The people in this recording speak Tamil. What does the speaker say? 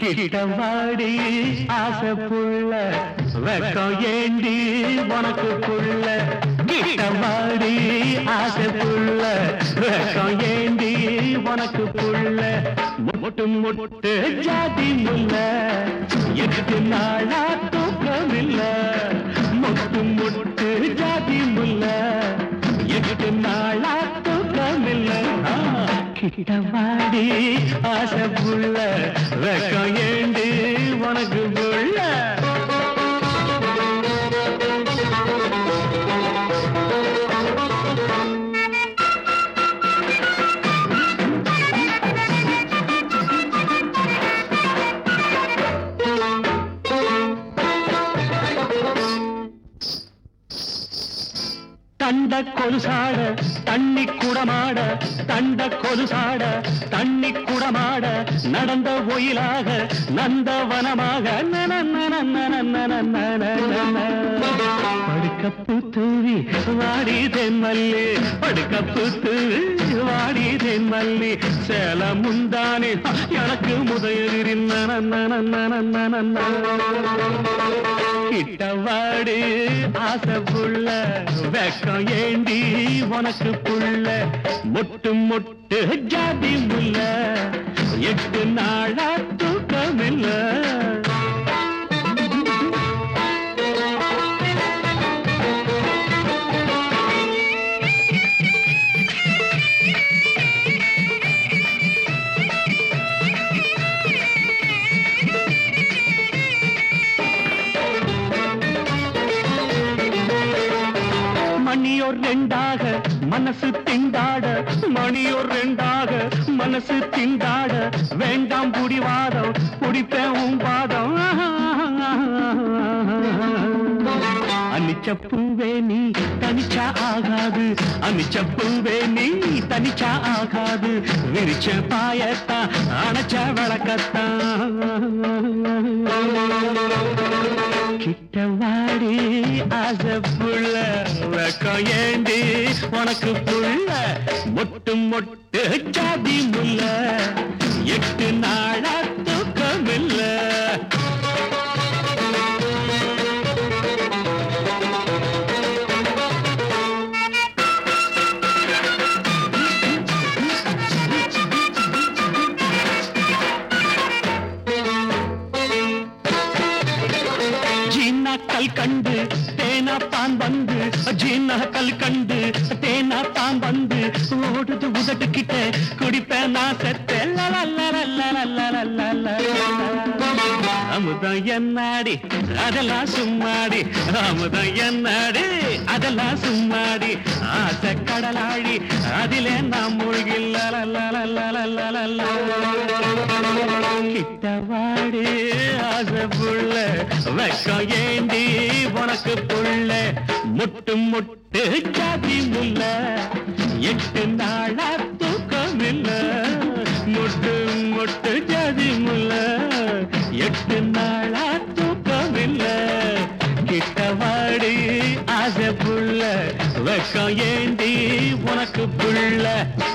கிட்டவாடி ஆசை புள்ள வெக்கம் ஏண்டி உனக்கு புள்ள கிட்டவாடி ஆசை புள்ள வெக்கம் ஏண்டி உனக்கு புள்ள முட்டு முட்டு ஜாதி முல்ல எட்டு நாளா தூக்கம் இல்ல முட்டு முட்டு ஜாதி முல்ல எட்டு நாளா தூக்கம் இல்ல ஆ, கிட்டவாடி ஆசை புள்ள வெக்கம் ஏண்டி உனக்கு புள்ள தண்ட கொலுசாட தண்ணி குடமாட தண்ட கொலுசாட தண்ணி குடமாட நடந்த ஒயிலாக நந்தவனமாக நன நன நன நன நன நன. படுக்கப்பு தூவி வாடி தென்மல்லி படுக்கப்பு தூவி வாடி தென்மல்லி சேல முந்தானே எனக்கு முதலிரின் நன நன நன நன நன. கிட்டவாடு ஆசை புள்ள வெக்கம் ஏண்டி உனக்கு புள்ள முட்டு முட்டு ஜாதி முல்ல எட்டு நாளா தூக்கம் இல்ல மணியோர் ரெண்டாக மனசு திண்டாட மணியோர் ரெண்டாக மனசு திண்டாட வேண்டாம் புடிவாதம் குடிப்பேன் உன் பாதம் அனிச்சப்பூவே நீ தனிச்சா ஆகாது அனிச்சப்பூவே நீ தனிச்சா ஆகாது விரிச்ச பாயத்தான் அணைச்ச விளக்கத்தான் கிட்ட வாடி ஆசை புள்ள வெக்கம் ஏண்டி உனக்கு புள்ள மொட்டு மொட்டு ஜாதி முல்ல எட்டு நாளா தூக்கம் இல்ல ஜீனா கல் கண்டு தேனா பான் வந்து ஜீனா கல் கண்டு தேனா பான் வந்து ஓடுது உதட்டு கிட்ட குடிப்பேன் நான் செத்த அமுதம் என்னாடி அதெல்லாம் சும்மாடி அமுதம் என்னாடி அதெல்லாம் சும்மாடி ஆசை கடலாடி அதிலே நாம் மூழ்கி கிட்டவாடி ஆசை புள்ள வெக்கம் ஏண்டி உனக்கு புள்ள முட்டு முட்டு ஜாதி முல்ல எட்டு நாளா தூக்கம் இல்ல முட்டு முட்டு ஜாதி முல்ல எட்டு நாளா தூக்கம் இல்ல கிட்டவாடி ஆசை புள்ள வெக்கம் ஏண்டி உனக்கு புள்ள